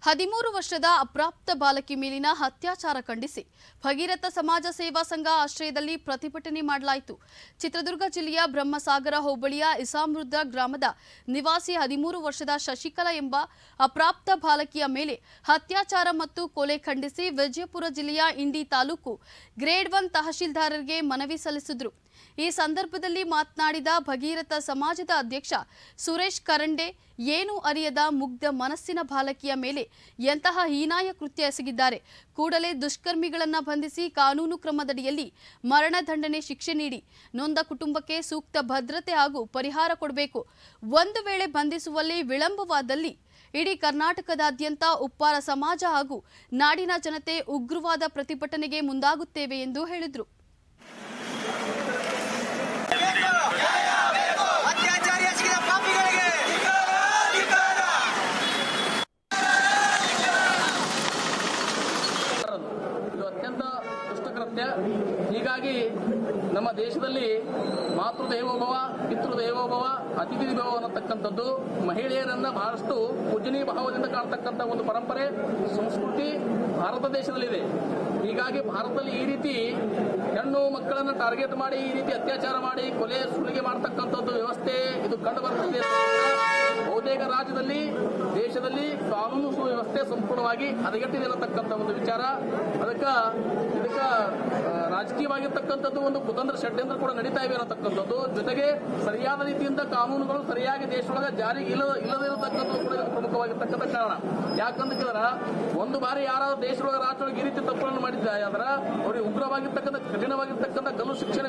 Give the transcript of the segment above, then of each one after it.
ಹದಿಮೂರು ವರ್ಷದ ಅಪ್ರಾಪ್ತ ಬಾಲಕಿ ಮೇಲಿನ ಅತ್ಯಾಚಾರ ಖಂಡಿಸಿ ಭಗೀರಥ ಸಮಾಜ ಸೇವಾ ಸಂಘ ಆಶ್ರಯದಲ್ಲಿ ಪ್ರತಿಭಟನೆ ಮಾಡಲಾಯಿತು ಚಿತ್ರದುರ್ಗ ಜಿಲ್ಲೆಯ ಬ್ರಹ್ಮಸಾಗರ ಹೋಬಳಿಯ ಇಸಾಮೃದ್ಧ ಗ್ರಾಮದ ನಿವಾಸಿ ಹದಿಮೂರು ವರ್ಷದ ಶಶಿಕಲಾ ಎಂಬ ಅಪ್ರಾಪ್ತ ಬಾಲಕಿಯ ಮೇಲೆ ಅತ್ಯಾಚಾರ ಮತ್ತು ಕೊಲೆ ಖಂಡಿಸಿ ವಿಜಯಪುರ ಜಿಲ್ಲೆಯ ಇಂಡಿ ತಾಲೂಕು ಗ್ರೇಡ್ ಒನ್ ತಹಶೀಲ್ದಾರರಿಗೆ ಮನವಿ ಸಲ್ಲಿಸಿದ್ರು ಈ ಸಂದರ್ಭದಲ್ಲಿ ಮಾತನಾಡಿದ ಭಗೀರಥ ಸಮಾಜದ ಅಧ್ಯಕ್ಷ ಸುರೇಶ್ ಕರಂಡೆ ಏನು ಅರಿಯದ ಮುಗ್ಧ ಮನಸ್ಸಿನ ಬಾಲಕಿಯ ಮೇಲೆ ಎಂತಹ ಹೀನಾಯ ಕೃತ್ಯ ಎಸಗಿದ್ದಾರೆ ಕೂಡಲೇ ದುಷ್ಕರ್ಮಿಗಳನ್ನ ಬಂಧಿಸಿ ಕಾನೂನು ಕ್ರಮದಡಿಯಲ್ಲಿ ಮರಣ ದಂಡನೆ ಶಿಕ್ಷೆ ನೀಡಿ ನೊಂದ ಕುಟುಂಬಕ್ಕೆ ಸೂಕ್ತ ಭದ್ರತೆ ಹಾಗೂ ಪರಿಹಾರ ಕೊಡಬೇಕು ಒಂದು ವೇಳೆ ಬಂಧಿಸುವಲ್ಲಿ ವಿಳಂಬವಾದಲ್ಲಿ ಇಡೀ ಕರ್ನಾಟಕದಾದ್ಯಂತ ಉಪ್ಪಾರ ಸಮಾಜ ಹಾಗೂ ನಾಡಿನ ಜನತೆ ಉಗ್ರವಾದ ಪ್ರತಿಭಟನೆಗೆ ಮುಂದಾಗುತ್ತೇವೆ ಎಂದು ಹೇಳಿದರು ಅತ್ಯಾಚಾರಿ ಎಸಗಿದ ಪಾಪಿಗಳಿಗೆ ಇದು ಅತ್ಯಂತ ದುಷ್ಟಕೃತ್ಯ ಹೀಗಾಗಿ ನಮ್ಮ ದೇಶದಲ್ಲಿ ಮಾತೃ ದೇವೋಭವ ಪಿತೃ ದೇವೋಭವ ಅತಿಥಿ ದೇವೋಭವ ಅನ್ನತಕ್ಕಂಥದ್ದು ಮಹಿಳೆಯರನ್ನ ಬಹಳಷ್ಟು ಪೂಜನೀಯ ಭಾವದಿಂದ ಕಾಣ್ತಕ್ಕಂಥ ಒಂದು ಪರಂಪರೆ ಸಂಸ್ಕೃತಿ ಭಾರತ ದೇಶದಲ್ಲಿದೆ ಹೀಗಾಗಿ ಭಾರತದಲ್ಲಿ ಈ ರೀತಿ ಹೆಣ್ಣು ಮಕ್ಕಳನ್ನ ಟಾರ್ಗೆಟ್ ಮಾಡಿ ಈ ರೀತಿ ಅತ್ಯಾಚಾರ ಮಾಡಿ ಕೊಲೆ ಸುಲಿಗೆ ಮಾಡತಕ್ಕಂಥದ್ದು ವ್ಯವಸ್ಥೆ ಇದು ಕಂಡು ಬರುತ್ತದೆ ಬಹುತೇಕ ರಾಜ್ಯದಲ್ಲಿ ದೇಶದಲ್ಲಿ ಕಾನೂನು ಸುವ್ಯವಸ್ಥೆ ಸಂಪೂರ್ಣವಾಗಿ ಹದಗೆಟ್ಟಿದೆ ಅನ್ನತಕ್ಕಂಥ ಒಂದು ವಿಚಾರ ಅದಕ್ಕ ಇದಕ್ಕ ಆ, ರಾಜಕೀಯವಾಗಿರ್ತಕ್ಕಂಥದ್ದು ಒಂದು ಕುತಂತ್ರ ಷಡ್ಯಂತ್ರ ಕೂಡ ನಡೀತಾ ಇವೆ ಅನ್ನತಕ್ಕಂಥದ್ದು ಜೊತೆಗೆ ಸರಿಯಾದ ರೀತಿಯಿಂದ ಕಾನೂನುಗಳು ಸರಿಯಾಗಿ ದೇಶದೊಳಗೆ ಜಾರಿಗೆ ಇಲ್ಲದ ಇಲ್ಲದೇ ಇರತಕ್ಕಂಥದ್ದು ಕೂಡ ಇದಕ್ಕೆ ಪ್ರಮುಖವಾಗಿರ್ತಕ್ಕಂಥ ಕಾರಣ ಯಾಕಂತ ಕೇಳಿದ್ರ ಒಂದು ಬಾರಿ ಯಾರಾದ್ರೂ ದೇಶದೊಳಗೆ ರಾಜ್ಯದೊಳಗೆ ಈ ರೀತಿ ತಪ್ಪುಗಳನ್ನು ಮಾಡಿದ್ದಾರೆ ಆದ್ರೆ ಅವರಿಗೆ ಉಗ್ರವಾಗಿರ್ತಕ್ಕಂಥ ಕಠಿಣವಾಗಿರ್ತಕ್ಕಂಥ ಗಲ್ಲು ಶಿಕ್ಷಣ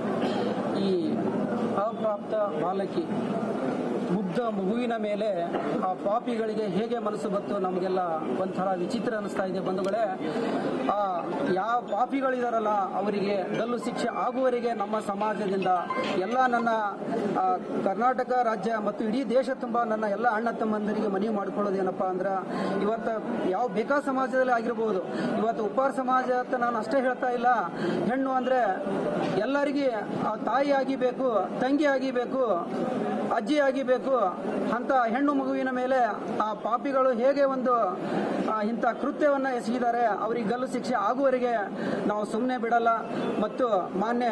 ಈ ಅಪ್ರಾಪ್ತ ಬಾಲಕಿ ಮುಗ್ಧ ಮಗುವಿನ ಮೇಲೆ ಆ ಪಾಪಿಗಳಿಗೆ ಹೇಗೆ ಮನಸ್ಸು ಬತ್ತು ನಮಗೆಲ್ಲ ಒಂಥರ ವಿಚಿತ್ರ ಅನಿಸ್ತಾ ಇದೆ ಬಂಧುಗಳೇ ಆ ಯಾವ ಪಾಪಿಗಳಿದಾರಲ್ಲ ಅವರಿಗೆ ಗಲ್ಲು ಶಿಕ್ಷೆ ಆಗುವವರೆಗೆ ನಮ್ಮ ಸಮಾಜದಿಂದ ಎಲ್ಲ ನನ್ನ ಆ, ಕರ್ನಾಟಕ ರಾಜ್ಯ ಮತ್ತು ಇಡೀ ದೇಶ ತುಂಬ ನನ್ನ ಎಲ್ಲ ಅಣ್ಣ ತಮ್ಮಂದರಿಗೆ ಮನವಿ ಮಾಡ್ಕೊಳ್ಳೋದೇನಪ್ಪ ಅಂದ್ರೆ ಇವತ್ತು ಯಾವ ಬೇಕಾ ಸಮಾಜದಲ್ಲಿ ಆಗಿರ್ಬೋದು ಇವತ್ತು ಉಪ್ಪಾರ ಸಮಾಜ ಅಂತ ನಾನು ಅಷ್ಟೇ ಹೇಳ್ತಾ ಇಲ್ಲ ಹೆಣ್ಣು ಅಂದ್ರೆ ಎಲ್ಲರಿಗೆ ಆ ತಾಯಿ ಆಗಿಬೇಕು ತಂಗಿ ಆಗಿಬೇಕು ಅಜ್ಜಿ ಆಗಿಬೇಕು ಅಂತ ಹೆಣ್ಣು ಮಗುವಿನ ಮೇಲೆ ಆ ಪಾಪಿಗಳು ಹೇಗೆ ಒಂದು ಆ, ಇಂಥ ಕೃತ್ಯವನ್ನ ಎಸಗಿದ್ದಾರೆ ಅವರಿಗೆ ಗಲ್ಲು ಶಿಕ್ಷೆ ಆಗುವವರೆಗೆ ನಾವು ಸುಮ್ಮನೆ ಬಿಡಲ್ಲ ಮತ್ತು ಮಾನ್ಯ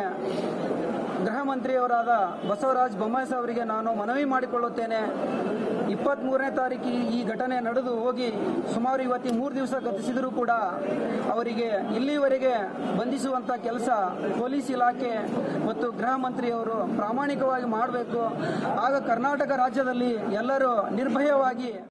ಗೃಹ ಮಂತ್ರಿಯವರಾದ ಬಸವರಾಜ ಬೊಮ್ಮಾಯಿ ಅವರಿಗೆ ನಾನು ಮನವಿ ಮಾಡಿಕೊಳ್ಳುತ್ತೇನೆ ಇಪ್ಪತ್ತ್ ಮೂರನೇ ತಾರೀಕು ಈ ಘಟನೆ ನಡೆದು ಹೋಗಿ ಸುಮಾರು ಇವತ್ತಿ ಮೂರು ದಿವಸ ಗತಿಸಿದರೂ ಕೂಡ ಅವರಿಗೆ ಇಲ್ಲಿವರೆಗೆ ಬಂಧಿಸುವಂತ ಕೆಲಸ ಪೊಲೀಸ್ ಇಲಾಖೆ ಮತ್ತು ಗೃಹ ಮಂತ್ರಿಯವರು ಪ್ರಾಮಾಣಿಕವಾಗಿ ಮಾಡಬೇಕು ಆಗ ಕರ್ನಾಟಕ ರಾಜ್ಯದಲ್ಲಿ ಎಲ್ಲರೂ ನಿರ್ಭಯವಾಗಿ